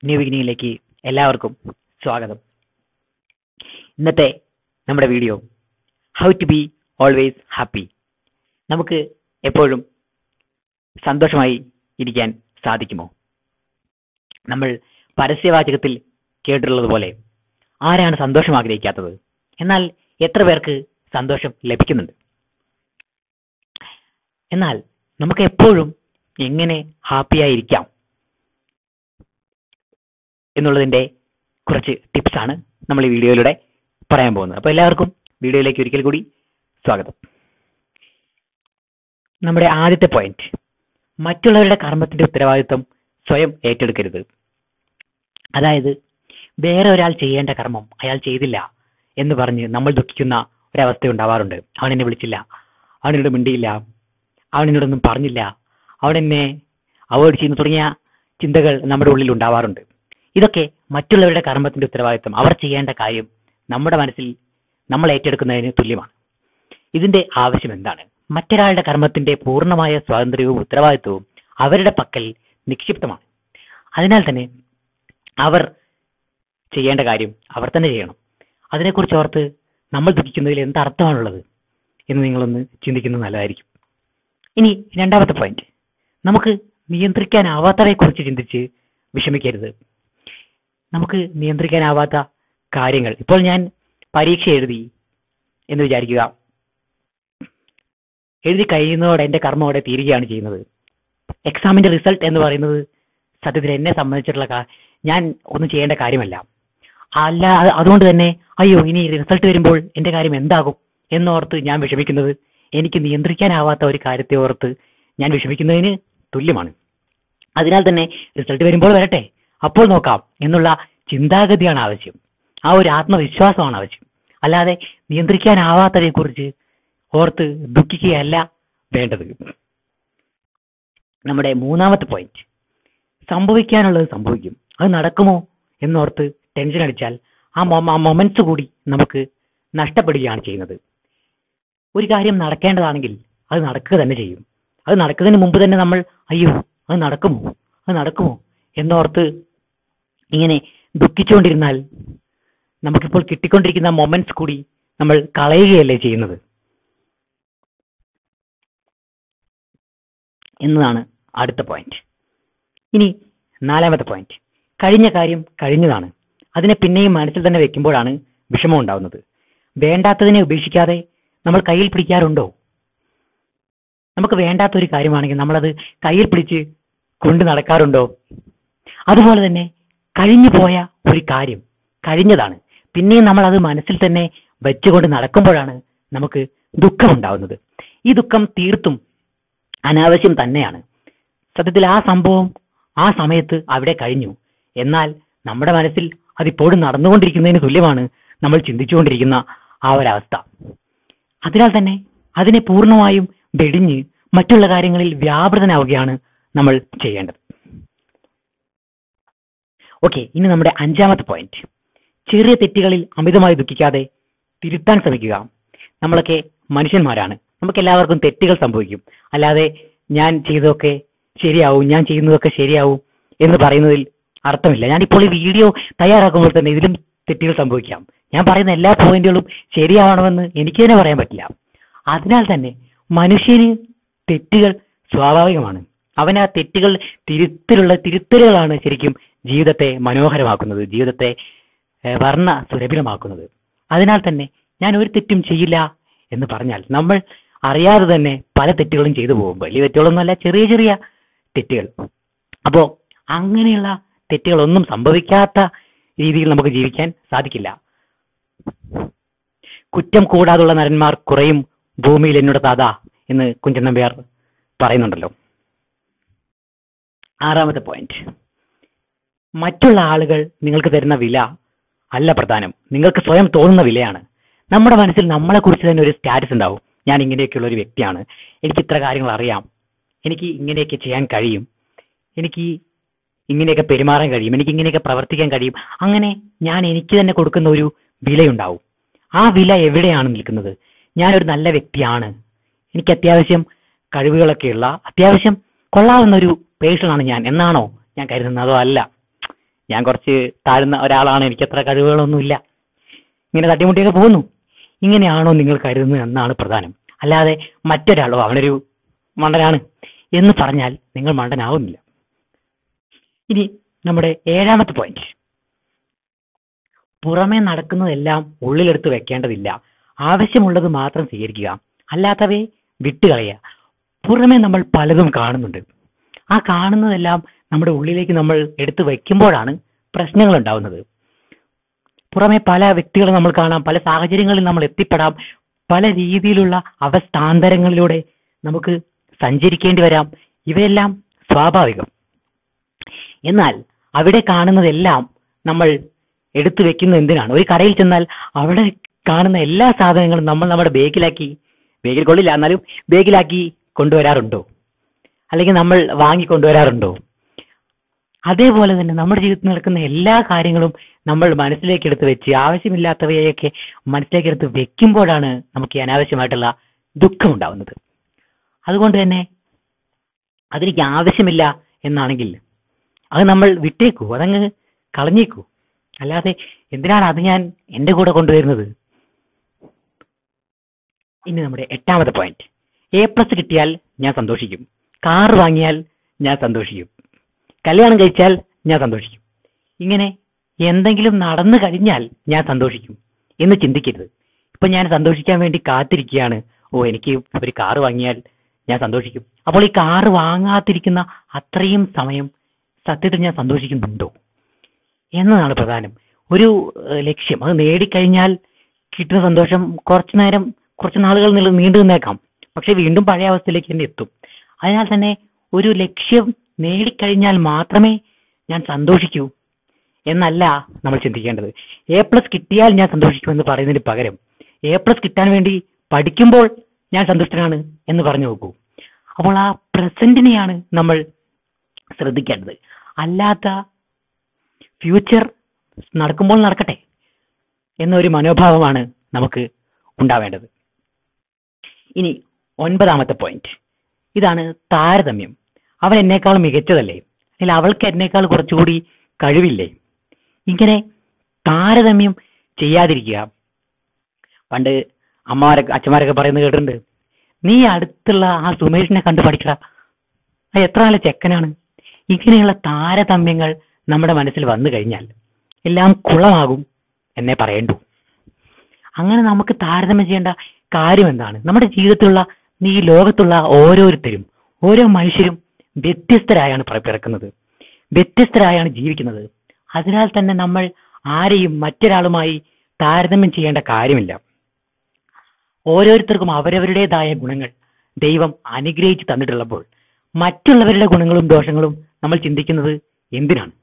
new ബിഗിനിങ്ങിലേക്ക് എല്ലാവർക്കും സ്വാഗതം ഇന്നത്തെ നമ്മുടെ video how to be always happy നമുക്ക് എപ്പോഴും സന്തോഷമായി ഇരിക്കാൻ സാധിക്കുമോ നമ്മൾ പരസ്യവാചകത്തിൽ കേട്ടിട്ടുള്ളത് പോലെ ആരാണ് സന്തോഷം ആഗ്രഹിക്കാത്തത് എന്നാൽ എത്ര പേർക്ക് സന്തോഷം ലഭിക്കുന്നുണ്ട് എന്നാൽ നമുക്ക് എപ്പോഴും എങ്ങനെ ഹാപ്പിയായിരിക്കാം എന്നുള്ളതിന്റെ കുറച്ച് ടിപ്സ് ആണ് നമ്മൾ ഈ വീഡിയോയിലൂടെ പറയാൻ പോകുന്നത് അപ്പോൾ എല്ലാവർക്കും വീഡിയോയിലേക്ക് ഒരിക്കൽ കൂടി സ്വാഗതം നമ്മുടെ ആദ്യത്തെ പോയിന്റ് മറ്റുള്ളവരുടെ കർമ്മത്തിന്റെ ഉത്തരവാദിത്വം സ്വയം ഏറ്റെടുക്കരുത് അതായത് വേറെ ഒരാൾ ചെയ്യേണ്ട കർമ്മം അയാൾ ചെയ്തില്ല എന്ന് പറഞ്ഞ് നമ്മൾ ദുഃഖിക്കുന്ന ഒരവസ്ഥ ഉണ്ടാവാറുണ്ട് അവൻ എന്നെ വിളിച്ചില്ല അവൻ എന്നോട് മിണ്ടിയില്ല അവൻ എന്നോടൊന്നും പറഞ്ഞില്ല അവൻ എന്നെ അവോയ്ഡ് ചെയ്യുന്നു തുടങ്ങിയ ചിന്തകൾ നമ്മുടെ ഉള്ളിൽ ഉണ്ടാവാറുണ്ട് ഇതൊക്കെ മറ്റുള്ളവരുടെ കർമ്മത്തിന്റെ ഉത്തരവാദിത്വം അവർ ചെയ്യേണ്ട കാര്യം നമ്മുടെ മനസ്സിൽ നമ്മൾ ഏറ്റെടുക്കുന്നതിന് തുല്യമാണ് ഇതിന്റെ ആവശ്യം എന്താണ് മറ്റൊരാളുടെ കർമ്മത്തിന്റെ പൂർണ്ണമായ സ്വാതന്ത്ര്യവും ഉത്തരവാദിത്വവും അവരുടെ പക്കൽ നിക്ഷിപ്തമാണ് അതിനാൽ തന്നെ അവർ ചെയ്യേണ്ട കാര്യം അവർ തന്നെ ചെയ്യണം അതിനെക്കുറിച്ച് ഓർത്ത് നമ്മൾ ദുഃഖിക്കുന്നതിൽ എന്ത് അർത്ഥമാണുള്ളത് എന്ന് നിങ്ങളൊന്ന് ചിന്തിക്കുന്നത് നല്ലതായിരിക്കും ഇനി രണ്ടാമത്തെ പോയിന്റ് നമുക്ക് നിയന്ത്രിക്കാനാവാത്തവയെ കുറിച്ച് ചിന്തിച്ച് വിഷമിക്കരുത് നമുക്ക് നിയന്ത്രിക്കാനാവാത്ത കാര്യങ്ങൾ ഇപ്പോൾ ഞാൻ പരീക്ഷ എഴുതി എന്ന് വിചാരിക്കുക എഴുതി കഴിയുന്നതോടെ എന്റെ കർമ്മം അവിടെ തീരുകയാണ് ചെയ്യുന്നത് എക്സാമിന്റെ റിസൾട്ട് എന്ന് പറയുന്നത് സത്യത്തിൽ എന്നെ സംബന്ധിച്ചിട്ടുള്ള കാ- ഞാൻ ഒന്നും ചെയ്യേണ്ട കാര്യമല്ല അല്ല അത് അതുകൊണ്ട് തന്നെ അയ്യോ ഇനി റിസൾട്ട് വരുമ്പോൾ എന്റെ കാര്യം എന്താകും എന്നോർത്ത് ഞാൻ വിഷമിക്കുന്നത് എനിക്ക് നിയന്ത്രിക്കാനാവാത്ത ഒരു കാര്യത്തെ ഓർത്ത് ഞാൻ വിഷമിക്കുന്നതിന് തുല്യമാണ് അതിനാൽ തന്നെ റിസൾട്ട് വരുമ്പോൾ വരട്ടെ അപ്പോൾ നോക്കാം എന്നുള്ള ചിന്താഗതിയാണ് ആവശ്യം ആ ഒരു ആത്മവിശ്വാസമാണ് ആവശ്യം അല്ലാതെ നിയന്ത്രിക്കാനാവാത്തതിനെ കുറിച്ച് ഓർത്ത് ദുഃഖിക്കുകയല്ല വേണ്ടത് നമ്മുടെ മൂന്നാമത്തെ പോയിന്റ് സംഭവിക്കാനുള്ളത് സംഭവിക്കും അത് നടക്കുമോ എന്നോർത്ത് ടെൻഷൻ അടിച്ചാൽ ആ മൊമെന്റ്സ് കൂടി നമുക്ക് നഷ്ടപ്പെടുകയാണ് ചെയ്യുന്നത് ഒരു കാര്യം നടക്കേണ്ടതാണെങ്കിൽ അത് നടക്കുക തന്നെ ചെയ്യും അത് നടക്കുന്നതിന് മുമ്പ് തന്നെ നമ്മൾ അയ്യോ അത് നടക്കുമോ അത് നടക്കുമോ എന്നോർത്ത് ഇങ്ങനെ ദുഃഖിച്ചുകൊണ്ടിരുന്നാൽ നമുക്കിപ്പോൾ കിട്ടിക്കൊണ്ടിരിക്കുന്ന മൊമെന്റ്സ് കൂടി നമ്മൾ കളയുകയല്ലേ ചെയ്യുന്നത് എന്നതാണ് അടുത്ത പോയിന്റ് ഇനി നാലാമത്തെ പോയിന്റ് കഴിഞ്ഞ കാര്യം കഴിഞ്ഞതാണ് അതിനെ പിന്നെയും മനസ്സിൽ തന്നെ വെക്കുമ്പോഴാണ് വിഷമം ഉണ്ടാവുന്നത് വേണ്ടാത്തതിനെ ഉപേക്ഷിക്കാതെ നമ്മൾ കയ്യിൽ പിടിക്കാറുണ്ടോ നമുക്ക് വേണ്ടാത്ത ഒരു കാര്യമാണെങ്കിൽ നമ്മളത് കയ്യിൽ പിടിച്ച് കൊണ്ട് നടക്കാറുണ്ടോ അതുപോലെ തന്നെ കഴിഞ്ഞു പോയ ഒരു കാര്യം കഴിഞ്ഞതാണ് പിന്നെയും നമ്മൾ അത് മനസ്സിൽ തന്നെ വെച്ചുകൊണ്ട് നടക്കുമ്പോഴാണ് നമുക്ക് ദുഃഖമുണ്ടാവുന്നത് ഈ ദുഃഖം തീർത്തും അനാവശ്യം തന്നെയാണ് സത്യത്തിൽ ആ സംഭവം ആ സമയത്ത് അവിടെ കഴിഞ്ഞു എന്നാൽ നമ്മുടെ മനസ്സിൽ അതിപ്പോഴും നടന്നുകൊണ്ടിരിക്കുന്നതിന് തുല്യമാണ് നമ്മൾ ചിന്തിച്ചുകൊണ്ടിരിക്കുന്ന ആ ഒരവസ്ഥ അതിനാൽ തന്നെ അതിനെ പൂർണ്ണമായും വെടിഞ്ഞ് മറ്റുള്ള കാര്യങ്ങളിൽ വ്യാപൃതനാവുകയാണ് നമ്മൾ ചെയ്യേണ്ടത് ഓക്കെ ഇനി നമ്മുടെ അഞ്ചാമത്തെ പോയിന്റ് ചെറിയ തെറ്റുകളിൽ അമിതമായി ദുഃഖിക്കാതെ തിരുത്താൻ ശ്രമിക്കുക നമ്മളൊക്കെ മനുഷ്യന്മാരാണ് നമുക്ക് എല്ലാവർക്കും തെറ്റുകൾ സംഭവിക്കും അല്ലാതെ ഞാൻ ചെയ്തതൊക്കെ ശരിയാവും ഞാൻ ചെയ്യുന്നതൊക്കെ ശരിയാവും എന്ന് പറയുന്നതിൽ അർത്ഥമില്ല ഞാനിപ്പോൾ ഈ വീഡിയോ തയ്യാറാക്കുമ്പോൾ തന്നെ ഇതിലും തെറ്റുകൾ സംഭവിക്കാം ഞാൻ പറയുന്ന എല്ലാ പോയിന്റുകളും ശരിയാവണമെന്ന് എനിക്ക് തന്നെ പറയാൻ പറ്റില്ല അതിനാൽ തന്നെ മനുഷ്യന് തെറ്റുകൾ സ്വാഭാവികമാണ് അവൻ ആ തെറ്റുകൾ തിരുത്തലുള്ള തിരുത്തലുകളാണ് ശരിക്കും ജീവിതത്തെ മനോഹരമാക്കുന്നത് ജീവിതത്തെ ഏഹ്, വർണ്ണ സുരഭിലമാക്കുന്നത് അതിനാൽ തന്നെ ഞാൻ ഒരു തെറ്റും ചെയ്യില്ല എന്ന് പറഞ്ഞാൽ നമ്മൾ അറിയാതെ തന്നെ പല തെറ്റുകളും ചെയ്തു പോകും വലിയ തെറ്റുകളൊന്നുമല്ല ചെറിയ ചെറിയ തെറ്റുകൾ അപ്പോ അങ്ങനെയുള്ള തെറ്റുകളൊന്നും സംഭവിക്കാത്ത രീതിയിൽ നമുക്ക് ജീവിക്കാൻ സാധിക്കില്ല കുറ്റം കൂടാതുള്ള നരന്മാർ കുറയും ഭൂമിയിൽ എന്നോട് താതാ എന്ന് കുഞ്ചൻ നമ്പ്യാർ പറയുന്നുണ്ടല്ലോ ആറാമത്തെ പോയിന്റ് മറ്റുള്ള ആളുകൾ നിങ്ങൾക്ക് തരുന്ന വില അല്ല പ്രധാനം നിങ്ങൾക്ക് സ്വയം തോന്നുന്ന വിലയാണ് നമ്മുടെ മനസ്സിൽ നമ്മളെ കുറിച്ച് തന്നെ ഒരു സ്റ്റാറ്റസ് ഉണ്ടാവും ഞാൻ ഇങ്ങനെയൊക്കെയുള്ള ഒരു വ്യക്തിയാണ് എനിക്ക് ഇത്ര കാര്യങ്ങൾ അറിയാം എനിക്ക് ഇങ്ങനെയൊക്കെ ചെയ്യാൻ കഴിയും എനിക്ക് ഇങ്ങനെയൊക്കെ പെരുമാറാൻ കഴിയും എനിക്ക് ഇങ്ങനെയൊക്കെ പ്രവർത്തിക്കാൻ കഴിയും അങ്ങനെ ഞാൻ എനിക്ക് തന്നെ കൊടുക്കുന്ന ഒരു വിലയുണ്ടാവും ആ വില എവിടെയാണ് നിൽക്കുന്നത് ഞാനൊരു നല്ല വ്യക്തിയാണ് എനിക്ക് അത്യാവശ്യം കഴിവുകളൊക്കെയുള്ള അത്യാവശ്യം കൊള്ളാവുന്ന ഒരു പേഴ്സണാണ് ഞാൻ എന്നാണോ ഞാൻ കരുതുന്നത് അതോ അല്ല ഞാൻ കുറച്ച് താഴ്ന്ന ഒരാളാണ് എനിക്ക് അത്ര കഴിവുകളൊന്നുമില്ല ഇങ്ങനെ തട്ടിമുട്ടിയൊക്കെ പോകുന്നു ഇങ്ങനെയാണോ നിങ്ങൾ കരുതുന്നത് എന്നാണ് പ്രധാനം അല്ലാതെ മറ്റൊരാളോ അവനൊരു മണ്ടനാണ് എന്ന് പറഞ്ഞാൽ നിങ്ങൾ മണ്ടനാവുന്നില്ല ഇനി നമ്മുടെ ഏഴാമത്തെ പോയിന്റ് പുറമേ നടക്കുന്നതെല്ലാം ഉള്ളിലെടുത്ത് വെക്കേണ്ടതില്ല ആവശ്യമുള്ളത് മാത്രം സ്വീകരിക്കുക അല്ലാത്തവയെ വിട്ടുകളയുക പുറമേ നമ്മൾ പലതും കാണുന്നുണ്ട് ആ കാണുന്നതെല്ലാം നമ്മുടെ ഉള്ളിലേക്ക് നമ്മൾ എടുത്തു വെക്കുമ്പോഴാണ് പ്രശ്നങ്ങൾ ഉണ്ടാവുന്നത് പുറമെ പല വ്യക്തികളെ നമ്മൾ കാണാം പല സാഹചര്യങ്ങളിൽ നമ്മൾ എത്തിപ്പെടാം പല രീതിയിലുള്ള അവസ്ഥാന്തരങ്ങളിലൂടെ നമുക്ക് സഞ്ചരിക്കേണ്ടി വരാം ഇവയെല്ലാം സ്വാഭാവികം എന്നാൽ അവിടെ കാണുന്നതെല്ലാം നമ്മൾ എടുത്തു വെക്കുന്നത് എന്തിനാണ് ഒരു കടയിൽ ചെന്നാൽ അവിടെ കാണുന്ന എല്ലാ സാധനങ്ങളും നമ്മൾ നമ്മുടെ ബേഗിലാക്കി ബേഗിൽ കൊള്ളില്ല എന്നാലും ബേഗിലാക്കി കൊണ്ടുവരാറുണ്ടോ അല്ലെങ്കിൽ നമ്മൾ വാങ്ങി കൊണ്ടുവരാറുണ്ടോ അതേപോലെ തന്നെ നമ്മുടെ ജീവിതത്തിൽ നടക്കുന്ന എല്ലാ കാര്യങ്ങളും നമ്മൾ മനസ്സിലേക്ക് എടുത്ത് വെച്ച് ആവശ്യമില്ലാത്തവയൊക്കെ മനസ്സിലേക്ക് എടുത്ത് വെക്കുമ്പോഴാണ് നമുക്ക് ഈ അനാവശ്യമായിട്ടുള്ള ദുഃഖം ഉണ്ടാവുന്നത് അതുകൊണ്ട് തന്നെ അതെനിക്ക് ആവശ്യമില്ല എന്നാണെങ്കിൽ അത് നമ്മൾ വിട്ടേക്കൂ അതങ്ങ് കളഞ്ഞേക്കൂ അല്ലാതെ എന്തിനാണ് അത് ഞാൻ എന്റെ കൂടെ കൊണ്ടുവരുന്നത് ഇനി നമ്മുടെ എട്ടാമത്തെ പോയിന്റ് എ പ്ലസ് കിട്ടിയാൽ ഞാൻ സന്തോഷിക്കും കാർ വാങ്ങിയാൽ ഞാൻ സന്തോഷിക്കും കല്യാണം കഴിച്ചാൽ ഞാൻ സന്തോഷിക്കും ഇങ്ങനെ എന്തെങ്കിലും നടന്നു കഴിഞ്ഞാൽ ഞാൻ സന്തോഷിക്കും എന്ന് ചിന്തിക്കരുത് ഇപ്പൊ ഞാൻ സന്തോഷിക്കാൻ വേണ്ടി കാത്തിരിക്കുകയാണ് ഓ എനിക്ക് ഒരു കാർ വാങ്ങിയാൽ ഞാൻ സന്തോഷിക്കും അപ്പോൾ ഈ കാർ വാങ്ങാതിരിക്കുന്ന അത്രയും സമയം സത്യത്തിൽ ഞാൻ സന്തോഷിക്കുന്നുണ്ടോ എന്നതാണ് പ്രധാനം ഒരു ഏഹ്, ലക്ഷ്യം അത് നേടിക്കഴിഞ്ഞാൽ കിട്ടുന്ന സന്തോഷം കുറച്ചു നേരം കുറച്ച് നാളുകൾ നീള- നീണ്ടു നിന്നേക്കാം പക്ഷെ വീണ്ടും പഴയ അവസ്ഥയിലേക്ക് തന്നെ എത്തും അതിനാൽ തന്നെ ഒരു ലക്ഷ്യം നേടിക്കഴിഞ്ഞാൽ മാത്രമേ ഞാൻ സന്തോഷിക്കൂ എന്നല്ല നമ്മൾ ചിന്തിക്കേണ്ടത് എ പ്ലസ് കിട്ടിയാൽ ഞാൻ സന്തോഷിക്കും എന്ന് പറയുന്നതിന് പകരം എ പ്ലസ് കിട്ടാൻ വേണ്ടി പഠിക്കുമ്പോൾ ഞാൻ സന്തുഷ്ടനാണ് എന്ന് പറഞ്ഞു നോക്കൂ അപ്പോൾ ആ പ്രസന്റിനെയാണ് നമ്മൾ ശ്രദ്ധിക്കേണ്ടത് അല്ലാത്ത ഫ്യൂച്ചർ നടക്കുമ്പോൾ നടക്കട്ടെ എന്നൊരു മനോഭാവമാണ് നമുക്ക് ഉണ്ടാവേണ്ടത് ഇനി ഒൻപതാമത്തെ പോയിന്റ് ഇതാണ് താരതമ്യം അവൻ എന്നേക്കാൾ മികച്ചതല്ലേ അല്ലെങ്കിൽ അവൾക്ക് എന്നേക്കാൾ കുറച്ചുകൂടി കഴിവില്ലേ ഇങ്ങനെ താരതമ്യം ചെയ്യാതിരിക്കുക പണ്ട് അമ്മമാരൊക്കെ അച്ഛന്മാരൊക്കെ പറയുന്നത് കേട്ടിട്ടുണ്ട് നീ അടുത്തുള്ള ആ സുമേഷിനെ കണ്ടു പഠിക്കട അത് എത്ര നല്ല ചെക്കനാണ് ഇങ്ങനെയുള്ള താരതമ്യങ്ങൾ നമ്മുടെ മനസ്സിൽ വന്നു കഴിഞ്ഞാൽ എല്ലാം കുളമാകും എന്നേ പറയണ്ടു അങ്ങനെ നമുക്ക് താരതമ്യം ചെയ്യേണ്ട കാര്യം എന്താണ് നമ്മുടെ ജീവിതത്തിലുള്ള ഈ ലോകത്തുള്ള ഓരോരുത്തരും ഓരോ മനുഷ്യരും വ്യത്യസ്തരായാണ് പിറ- പിറക്കുന്നത് വ്യത്യസ്തരായാണ് ജീവിക്കുന്നത് അതിനാൽ തന്നെ നമ്മൾ ആരെയും മറ്റൊരാളുമായി താരതമ്യം ചെയ്യേണ്ട കാര്യമില്ല ഓരോരുത്തർക്കും അവരവരുടേതായ ഗുണങ്ങൾ ദൈവം അനുഗ്രഹിച്ച് തന്നിട്ടുള്ളപ്പോൾ മറ്റുള്ളവരുടെ ഗുണങ്ങളും ദോഷങ്ങളും നമ്മൾ ചിന്തിക്കുന്നത് എന്തിനാണ്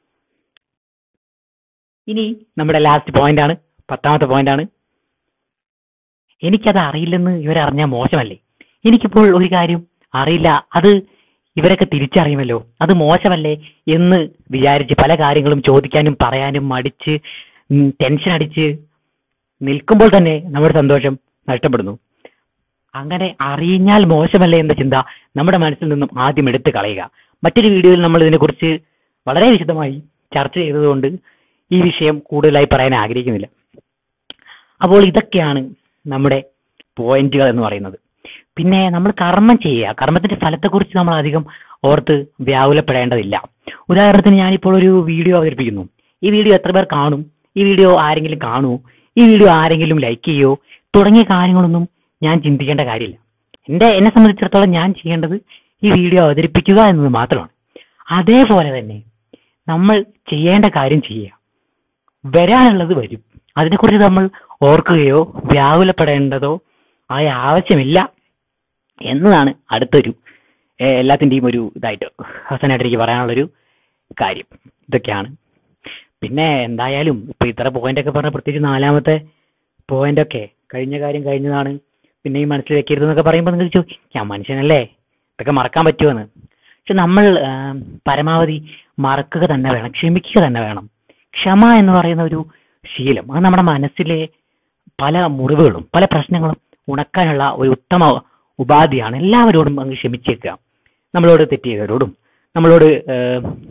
ഇനി നമ്മുടെ ലാസ്റ്റ് പോയിന്റ് ആണ് പത്താമത്തെ പോയിന്റ് ആണ് എനിക്കത് അറിയില്ലെന്ന് ഇവരറിഞ്ഞാൽ മോശമല്ലേ എനിക്കിപ്പോൾ ഒരു കാര്യം അറിയില്ല അത് ഇവരൊക്കെ തിരിച്ചറിയുമല്ലോ അത് മോശമല്ലേ എന്ന് വിചാരിച്ച് പല കാര്യങ്ങളും ചോദിക്കാനും പറയാനും മടിച്ച് ഉം, ടെൻഷൻ അടിച്ച് നിൽക്കുമ്പോൾ തന്നെ നമ്മുടെ സന്തോഷം നഷ്ടപ്പെടുന്നു അങ്ങനെ അറിഞ്ഞാൽ മോശമല്ലേ എന്ന ചിന്ത നമ്മുടെ മനസ്സിൽ നിന്നും ആദ്യം എടുത്തു കളയുക മറ്റൊരു വീഡിയോയിൽ നമ്മൾ ഇതിനെക്കുറിച്ച് വളരെ വിശദമായി ചർച്ച ചെയ്തതുകൊണ്ട് ഈ വിഷയം കൂടുതലായി പറയാൻ ആഗ്രഹിക്കുന്നില്ല അപ്പോൾ ഇതൊക്കെയാണ് നമ്മുടെ പോയിന്റുകൾ എന്ന് പറയുന്നത് പിന്നെ നമ്മൾ കർമ്മം ചെയ്യുക കർമ്മത്തിന്റെ ഫലത്തെക്കുറിച്ച് നമ്മൾ അധികം ഓർത്ത് വ്യാകുലപ്പെടേണ്ടതില്ല ഉദാഹരണത്തിന് ഞാനിപ്പോൾ ഒരു വീഡിയോ അവതരിപ്പിക്കുന്നു ഈ വീഡിയോ എത്ര പേർ കാണും ഈ വീഡിയോ ആരെങ്കിലും കാണൂ ഈ വീഡിയോ ആരെങ്കിലും ലൈക്ക് ചെയ്യോ തുടങ്ങിയ കാര്യങ്ങളൊന്നും ഞാൻ ചിന്തിക്കേണ്ട കാര്യമില്ല എന്റെ എന്നെ സംബന്ധിച്ചിടത്തോളം ഞാൻ ചെയ്യേണ്ടത് ഈ വീഡിയോ അവതരിപ്പിക്കുക എന്നത് മാത്രമാണ് അതേപോലെ തന്നെ നമ്മൾ ചെയ്യേണ്ട കാര്യം ചെയ്യുക വരാനുള്ളത് വരും അതിനെക്കുറിച്ച് നമ്മൾ ഓർക്കുകയോ വ്യാകുലപ്പെടേണ്ടതോ ആയ ആവശ്യമില്ല എന്നതാണ് അടുത്തൊരു ഏഹ്, എല്ലാത്തിന്റെയും ഒരു ഇതായിട്ട് അവസാനമായിട്ട് എനിക്ക് പറയാനുള്ളൊരു കാര്യം ഇതൊക്കെയാണ് പിന്നെ എന്തായാലും ഇപ്പൊ ഇത്ര പോയിന്റ് ഒക്കെ പറഞ്ഞ പ്രത്യേകിച്ച് നാലാമത്തെ പോയിന്റ് ഒക്കെ കഴിഞ്ഞ കാര്യം കഴിഞ്ഞതാണ് പിന്നെ ഈ മനസ്സിൽ വെക്കരുത് എന്നൊക്കെ പറയുമ്പോൾ നിങ്ങൾ ചോദിക്കും ഞാൻ മനുഷ്യനല്ലേ ഇതൊക്കെ മറക്കാൻ പറ്റുമെന്ന് പക്ഷെ നമ്മൾ ആം, പരമാവധി മറക്കുക തന്നെ വേണം ക്ഷമിക്കുക തന്നെ വേണം ക്ഷമ എന്ന് പറയുന്ന ഒരു ശീലം അത് നമ്മുടെ മനസ്സിലെ പല മുറിവുകളും പല പ്രശ്നങ്ങളും ഉണക്കാനുള്ള ഒരു ഉത്തമ ഉപാധിയാണ് എല്ലാവരോടും അങ്ങ് ക്ഷമിച്ചേക്കുക നമ്മളോട് തെറ്റ് ചെയ്തവരോടും നമ്മളോട് ഏഹ്,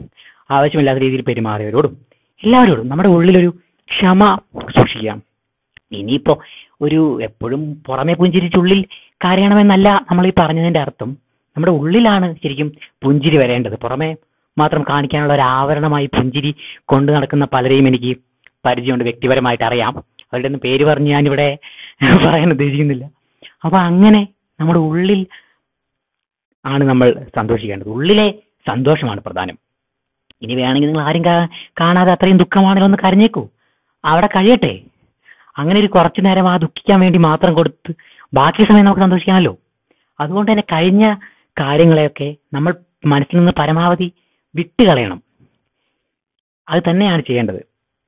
ആവശ്യമില്ലാത്ത രീതിയിൽ പെരുമാറിയവരോടും എല്ലാവരോടും നമ്മുടെ ഉള്ളിലൊരു ക്ഷമ സൂക്ഷിക്കാം ഇനിയിപ്പോ ഒരു എപ്പോഴും പുറമെ പുഞ്ചിരിച്ചുള്ളിൽ കരയണമെന്നല്ല നമ്മൾ ഈ പറഞ്ഞതിന്റെ അർത്ഥം നമ്മുടെ ഉള്ളിലാണ് ശരിക്കും പുഞ്ചിരി വരേണ്ടത് പുറമെ മാത്രം കാണിക്കാനുള്ള ഒരു ആവരണമായി പുഞ്ചിരി കൊണ്ടു നടക്കുന്ന പലരെയും എനിക്ക് പരിചയമുണ്ട് വ്യക്തിപരമായിട്ട് അറിയാം അവരുടെ ഒന്നും പേര് പറഞ്ഞ് ഞാനിവിടെ പറയാൻ ഉദ്ദേശിക്കുന്നില്ല അപ്പൊ അങ്ങനെ നമ്മുടെ ഉള്ളിൽ ആണ് നമ്മൾ സന്തോഷിക്കേണ്ടത് ഉള്ളിലെ സന്തോഷമാണ് പ്രധാനം ഇനി വേണമെങ്കിൽ നിങ്ങൾ ആരും കാ- കാണാതെ അത്രയും ദുഃഖമാണല്ലോ ഒന്ന് കരഞ്ഞേക്കൂ അവിടെ കഴിയട്ടെ അങ്ങനെ ഒരു കുറച്ചു നേരം ആ ദുഃഖിക്കാൻ വേണ്ടി മാത്രം കൊടുത്ത് ബാക്കി സമയം നമുക്ക് സന്തോഷിക്കാമല്ലോ അതുകൊണ്ട് തന്നെ കഴിഞ്ഞ കാര്യങ്ങളെയൊക്കെ നമ്മൾ മനസ്സിൽ നിന്ന് പരമാവധി വിട്ടുകളയണം അത് തന്നെയാണ് ചെയ്യേണ്ടത്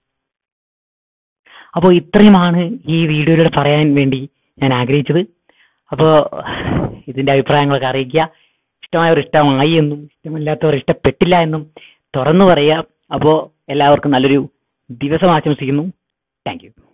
അപ്പോൾ ഇത്രയുമാണ് ഈ വീഡിയോയിലൂടെ പറയാൻ വേണ്ടി ഞാൻ ആഗ്രഹിച്ചത് അപ്പോൾ ഇതിന്റെ അഭിപ്രായങ്ങളൊക്കെ അറിയിക്കുക ഇഷ്ടമായവർ ഇഷ്ടമായി എന്നും ഇഷ്ടമില്ലാത്തവർ ഇഷ്ടപ്പെട്ടില്ല എന്നും തുറന്നു പറയുക അപ്പോൾ എല്ലാവർക്കും നല്ലൊരു ദിവസം ആശംസിക്കുന്നു താങ്ക് യു